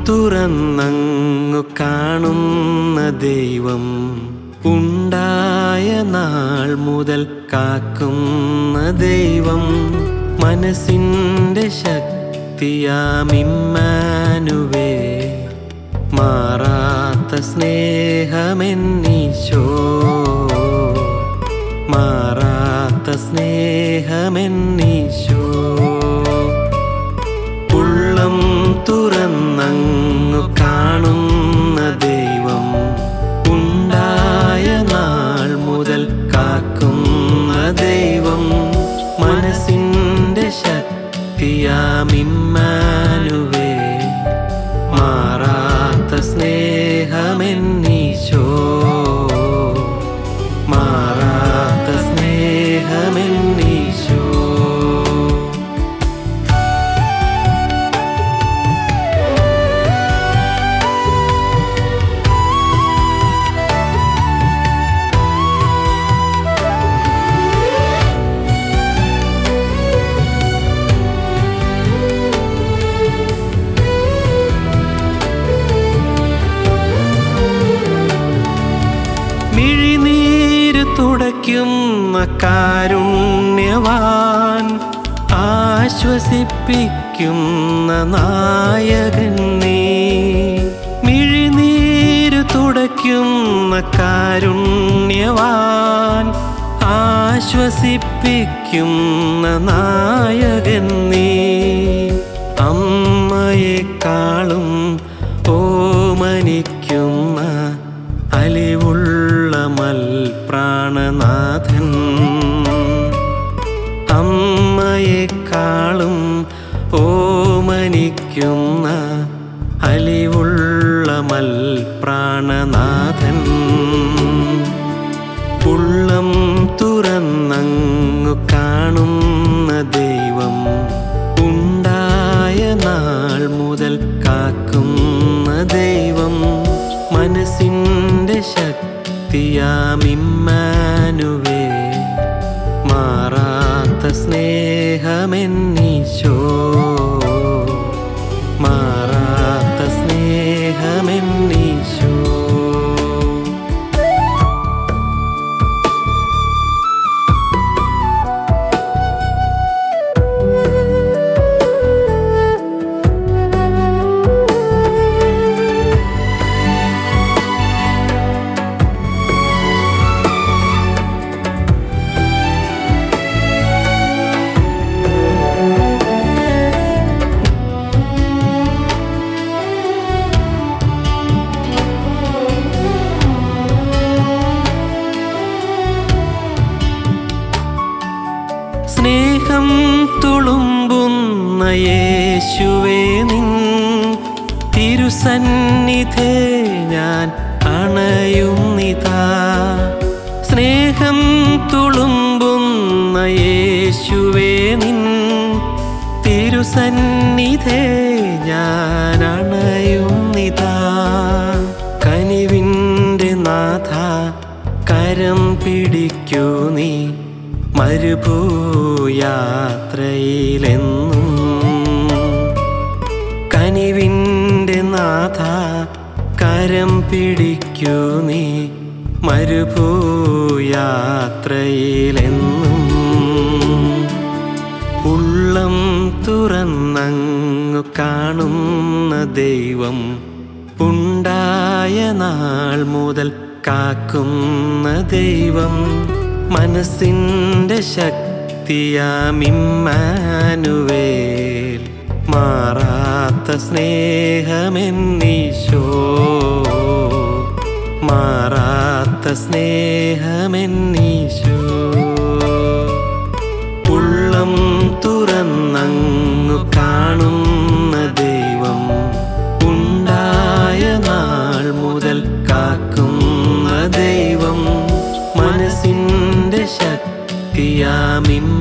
തുറന്നങ്ങു കാണുന്ന ദൈവം ഉണ്ടായ നാൾ മുതൽ കാക്കുന്ന ദൈവം മനസ്സിൻ്റെ ശക്തിയാമിമ്മാനുവേ മാറാത്ത സ്നേഹമെന്നീശോ മാറാത്ത സ്നേഹമെന്നീശോ ഉള്ളം തുറന്നങ്ങു കാണുന്ന ദൈവം ഉണ്ടായ നാൾ മുതൽ കാക്കുന്ന ദൈവം മനസ്സിൻ്റെ ശക്തിയാമിമ്മാനുവേ മാറാത്ത സ്നേഹമെന്നീശോ മാറാത്ത സ്നേഹമെന്നീശോ മിഴിനീര് തുടയ്ക്കുന്ന കാരുണ്യവാൻ ആശ്വസിപ്പിക്കുന്ന നായകൻ നീ മിഴിനീര് തുടയ്ക്കുന്ന കാരുണ്യവാൻ ആശ്വസിപ്പിക്കുന്ന നായകൻ നീ അമ്മയെക്കാളും ഓമനിക്കുന്ന അലിവുള്ള മൽപ്രാണനാഥൻ അമ്മയെക്കാളും ഓമനിക്കുന്ന അലിവുള്ള മൽപ്രാണനാഥൻ ഉള്ളം തുറന്നങ്ങു കാണുന്ന ദൈവം ഉണ്ടായ നാൾ മുതൽ കാക്കുന്ന ദൈവം മനസ്സിൻ്റെ ശക്തിയാമിമ്മാനുവേ മാറാത്ത സ്നേഹമെന്നീശോ മാറാത്ത സ്നേഹമെന്നീശോ സ്നേഹം തുളുമ്പുന്ന യേശുവേ നിൻ തിരുസന്നിധേ ഞാൻ അണയുന്നിതാ സ്നേഹം തുളുമ്പുന്ന യേശുവേ നിൻ തിരുസന്നിധേ ഞാൻ അണയുന്നിതാ കനിവിൻ്റെ നാഥ കരം പിടിക്കൂ നീ മരുഭൂയാത്രയിലെന്നും കനിവിൻ്റെ നാഥ കരം പിടിക്കൂ നീ മരുഭൂയാത്രയിലെന്നും ഉള്ളം തുറന്നങ്ങു കാണുന്ന ദൈവം ഉണ്ടായ നാൾ മുതൽ കാക്കുന്ന ദൈവം മനസ്സിൻ്റെ ശക്തിയാമിമ്മാനുവേൽ മാറാത്ത സ്നേഹമെന്നീശോ മാറാത്ത സ്നേഹമെന്നീശോ ഉള്ളം തുറന്നങ്ങു കാണുന്ന ദൈവം ഉണ്ടായ നാൾ മുതൽ കാക്കുന്ന ദൈവം മനസ്സിൻ്റെ ശക്തിയാമിമ്മ